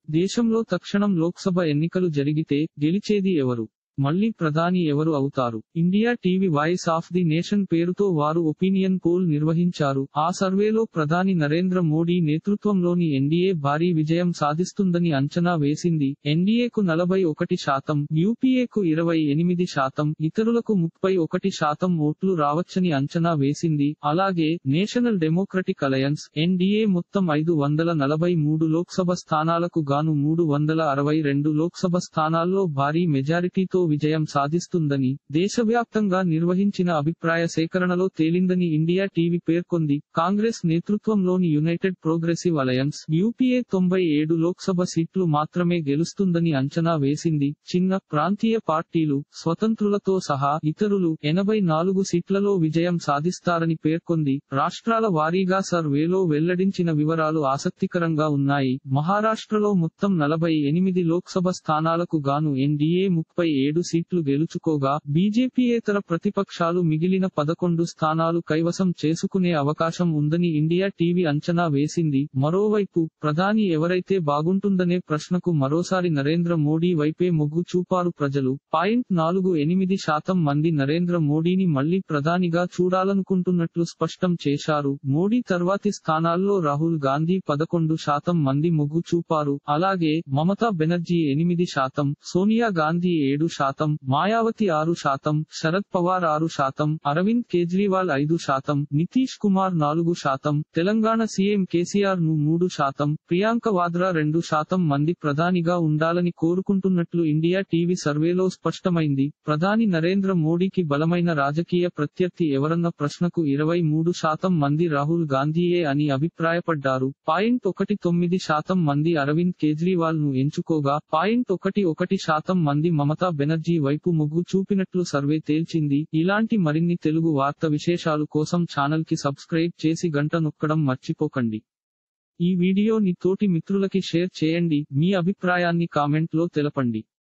దేశంలో తక్షణం లోక్సభ ఎన్నికలు జరిగితే గెలిచేది ఎవరు మళ్ళీ ప్రధాని ఎవరు అవుతారు India TV voice of the nation పేరుతో వారు ఒపీనియన్ పోల్ నిర్వహించారు ఆ సర్వేలో ప్రధాని నరేంద్ర మోడీ నేతృత్వంలోని ఎన్డీఏ భారీ విజయం సాధిస్తుందని అంచనా వేసింది ఎన్డీఏకు నలభై ఒకటి శాతం యూపీఏకు ఇరవై ఎనిమిది శాతం ఇతరులకు ముప్పై ఒకటి శాతం ఓట్లు రావచ్చని అంచనా వేసింది అలాగే నేషనల్ డెమోక్రటిక్ అలయన్స్ ఎన్డీఏ మొత్తం ఐదు వందల నలభై మూడు లోక్సభ స్థానాలకు గాను మూడు వందల అరవై రెండు లోక్సభ స్థానాల్లో భారీ మెజారిటీతో విజయం సాధిస్తుందని దేశవ్యాప్తంగా నిర్వహించిన అభిప్రాయ సేకరణలో తేలిందని ఇండియా టీవీ పేర్కొంది కాంగ్రెస్ నేతృత్వంలోని యునైటెడ్ ప్రోగ్రెసివ్ అలయన్స్ యూపీఏ తొంభై ఏడు లోక్సభ సీట్లు మాత్రమే గెలుస్తుందని అంచనా వేసింది చిన్న ప్రాంతీయ పార్టీలు స్వతంత్రులతో సహా ఇతరులు ఎనభై నాలుగు సీట్లలో విజయం సాధిస్తారని పేర్కొంది రాష్ట్రాల వారీగా సర్వేలో వెల్లడించిన వివరాలు ఆసక్తికరంగా ఉన్నాయి మహారాష్ట్రలో మొత్తం నలభై ఎనిమిది లోక్సభ స్థానాలకు గాను ఎన్డీఏ ముప్పై ఏడు సీట్లు గెలుచుకోగా బీజేపీయేతర ప్రతిపక్షాలు మిగిలిన పదకొండు స్థానాలు కైవసం చేసుకునే అవకాశం ఉందని ఇండియా టీవీ అంచనా వేసింది మరోవైపు ప్రధాని ఎవరైతే బాగుంటుందనే ప్రశ్నకు మరోసారి నరేంద్ర మోడీ వైపే మొగ్గు చూపారు ప్రజలు పాయింట్ నాలుగు ఎనిమిది శాతం మంది నరేంద్ర మోడీని మళ్లీ ప్రధానిగా చూడాలనుకుంటున్నట్లు స్పష్టం చేశారు మోడీ తర్వాతి స్థానాల్లో రాహుల్ గాంధీ పదకొండు శాతం మంది మొగ్గు చూపారు అలాగే మమతా బెనర్జీ ఎనిమిది శాతం సోనియా గాంధీ ఏడు శాతం మాయావతి ఆరు శాతం శరద్ పవార్ ఆరు శాతం అరవింద్ కేజ్రీవాల్ ఐదు శాతం నితీష్ కుమార్ నాలుగు శాతం తెలంగాణ సీఎం కేసీఆర్ ను మూడు శాతం ప్రియాంక వాద్రా రెండు శాతం మంది ప్రధానిగా ఉండాలని కోరుకుంటున్నట్లు ఇండియా టీవీ సర్వేలో స్పష్టమైంది ప్రధాని నరేంద్ర మోడీకి బలమైన రాజకీయ ప్రత్యర్థి ఎవరన్న ప్రశ్నకు ఇరవై మూడు శాతం మంది రాహుల్ గాంధీయే అని అభిప్రాయపడ్డారు పాయింట్ ఒకటి తొమ్మిది శాతం మంది అరవింద్ కేజ్రీవాల్ ను ఎంచుకోగా పాయింట్ ఒకటి ఒకటి శాతం మంది మమతా బెనర్జీ వైపు మొగ్గు చూపినట్లు సర్వే తేల్చింది ఇలాంటి మరిన్ని తెలుగు వార్త విశేషాలు కోసం ఛానల్ కి సబ్స్క్రైబ్ చేసి గంట నొక్కడం మర్చిపోకండి ఈ వీడియోని తోటి మిత్రులకి షేర్ చేయండి మీ అభిప్రాయాన్ని కామెంట్ లో తెలపండి